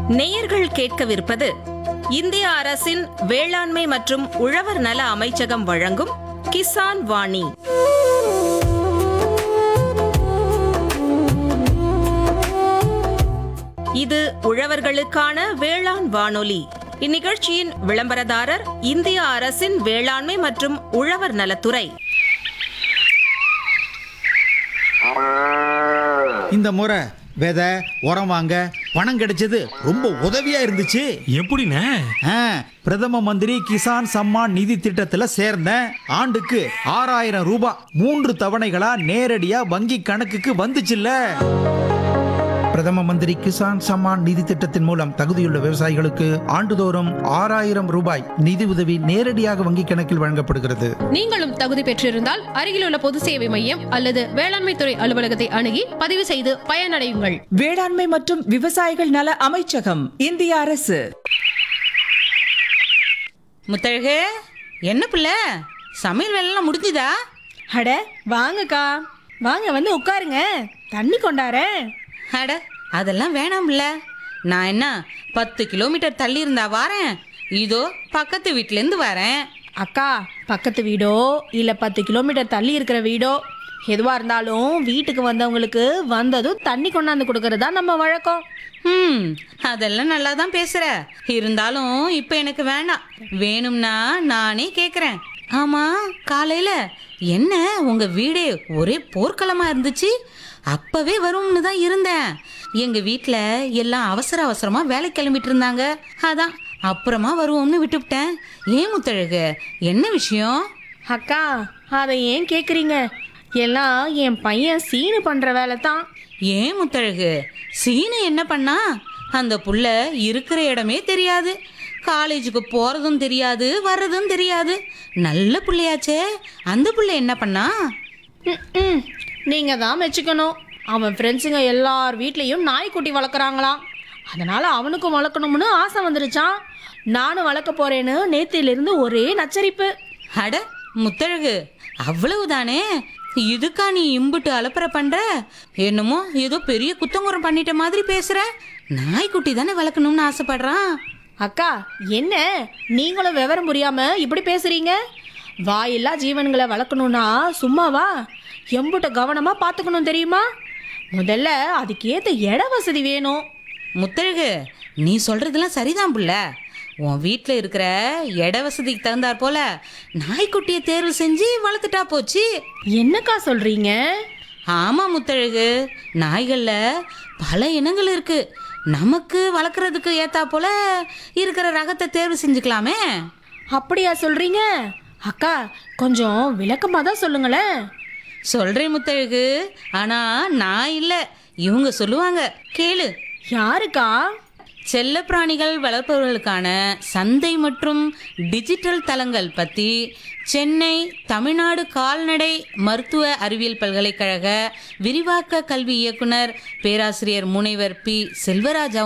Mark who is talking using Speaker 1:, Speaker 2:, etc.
Speaker 1: நேயர்கள் கேட்கவிருப்பது இந்திய அரசின் வேளாண்மை மற்றும் உழவர் நல அமைச்சகம் வழங்கும் கிசான் வாணி இது உழவர்களுக்கான வேளாண் வானொலி இந்நிகழ்ச்சியின் விளம்பரதாரர் இந்திய அரசின் வேளாண்மை மற்றும் உழவர் நலத்துறை
Speaker 2: இந்த முறை விதை உரம் வாங்க பணம் கிடைச்சது ரொம்ப உதவியா இருந்துச்சு
Speaker 3: எப்படிண்ணே
Speaker 2: ஆ, பிரதம மந்திரி கிசான் சம்மான் நிதி திட்டத்துல சேர்ந்தேன் ஆண்டுக்கு ஆறாயிரம் ரூபாய் மூன்று தவணைகளா நேரடியா வங்கி கணக்குக்கு வந்துச்சுல்ல
Speaker 4: பிரதம மந்திரி கிசான் சம்மான் நிதி திட்டத்தின் மூலம் தகுதியுள்ள விவசாயிகளுக்கு ஆண்டுதோறும் ஆறாயிரம் ரூபாய் நிதி உதவி நேரடியாக வங்கிக் கணக்கில் வழங்கப்படுகிறது
Speaker 5: நீங்களும் தகுதி பெற்றிருந்தால் அருகிலுள்ள பொது சேவை மையம் அல்லது வேளாண்மை துறை அலுவலகத்தை அணுகி பதிவு செய்து பயனடையுங்கள்
Speaker 6: வேளாண்மை மற்றும் விவசாயிகள் நல அமைச்சகம் இந்திய அரசு
Speaker 7: முத்தழகு என்ன பிள்ளை சமையல் வேலைலாம் முடிஞ்சுதா
Speaker 8: அட வாங்கக்கா வாங்க வந்து உட்காருங்க தண்ணி கொண்டாரேன்
Speaker 7: அட அதெல்லாம் வேணாம் பிள்ளை நான் என்ன பத்து கிலோமீட்டர் தள்ளி இருந்தா வாரேன் இதோ பக்கத்து வீட்டிலேருந்து வரேன்
Speaker 8: அக்கா பக்கத்து வீடோ இல்ல பத்து கிலோமீட்டர் தள்ளி இருக்கிற வீடோ எதுவா இருந்தாலும் வீட்டுக்கு வந்தவங்களுக்கு வந்ததும் தண்ணி கொண்டாந்து கொடுக்கறது தான் நம்ம வழக்கம்
Speaker 7: ம் அதெல்லாம் நல்லா தான் பேசுற இருந்தாலும் இப்போ எனக்கு வேணாம் வேணும்னா நானே கேட்குறேன் ஆமா காலையில என்ன உங்க வீடே ஒரே போர்க்களமா இருந்துச்சு அப்பவே வரும்னு தான் இருந்தேன் எங்க வீட்டில் எல்லாம் அவசர அவசரமா வேலை கிளம்பிட்டு இருந்தாங்க அதான் அப்புறமா வருவோம்னு விட்டுவிட்டேன் ஏன் முத்தழகு என்ன விஷயம்
Speaker 8: அக்கா அதை ஏன் கேக்குறீங்க எல்லாம் என் பையன் சீனு பண்ற வேலை தான்
Speaker 7: ஏன் முத்தழகு சீனு என்ன பண்ணா அந்த புள்ள இருக்கிற இடமே தெரியாது காலேஜுக்கு போறதும் தெரியாது வர்றதும் தெரியாது நல்ல புள்ளையாச்சே அந்த புள்ள என்ன பண்ணா
Speaker 8: ம் நீங்க தான் மெச்சுக்கணும் அவன் ஃப்ரெண்ட்ஸுங்க எல்லார் வீட்லேயும் நாய்க்குட்டி வளர்க்குறாங்களாம் அதனால அவனுக்கும் வளர்க்கணும்னு ஆசை வந்துருச்சான் நானும் வளர்க்க போறேன்னு நேத்திலிருந்து ஒரே நச்சரிப்பு
Speaker 7: அட முத்தழகு அவ்வளவுதானே இதுக்கா நீ இம்புட்டு அலப்பற பண்ற என்னமோ ஏதோ பெரிய குத்தங்குறம் பண்ணிட்ட மாதிரி பேசுற நாய்க்குட்டி தானே வளர்க்கணும்னு ஆசைப்படுறான்
Speaker 8: அக்கா என்ன நீங்களும் விவரம் புரியாம இப்படி பேசுறீங்க வாயில்லா ஜீவன்களை வளர்க்கணும்னா சும்மாவா எம்புட்ட கவனமா பார்த்துக்கணும் தெரியுமா முதல்ல அதுக்கு ஏத்த இட வசதி வேணும்
Speaker 7: முத்தழகு நீ சொல்றதெல்லாம் சரிதான் புள்ள உன் வீட்டில் இருக்கிற இட வசதிக்கு தகுந்தாற் போல நாய்க்குட்டியை தேர்வு செஞ்சு வளர்த்துட்டா போச்சு
Speaker 8: என்னக்கா சொல்றீங்க
Speaker 7: ஆமா முத்தழகு நாய்களில் பல இனங்கள் இருக்கு நமக்கு வளர்க்குறதுக்கு ஏத்தா போல இருக்கிற ரகத்தை தேர்வு செஞ்சுக்கலாமே
Speaker 8: அப்படியா சொல்றீங்க அக்கா கொஞ்சம் விளக்கமா தான் சொல்லுங்களேன்
Speaker 7: சொல்றேன் முத்தழகு ஆனா நான் இல்லை இவங்க சொல்லுவாங்க கேளு
Speaker 8: யாருக்கா
Speaker 7: செல்லப்பிராணிகள் வளர்ப்பவர்களுக்கான சந்தை மற்றும் டிஜிட்டல் தளங்கள் பற்றி சென்னை தமிழ்நாடு கால்நடை மருத்துவ அறிவியல் பல்கலைக்கழக விரிவாக்க கல்வி இயக்குனர் பேராசிரியர் முனைவர் பி செல்வராஜ் அவங்க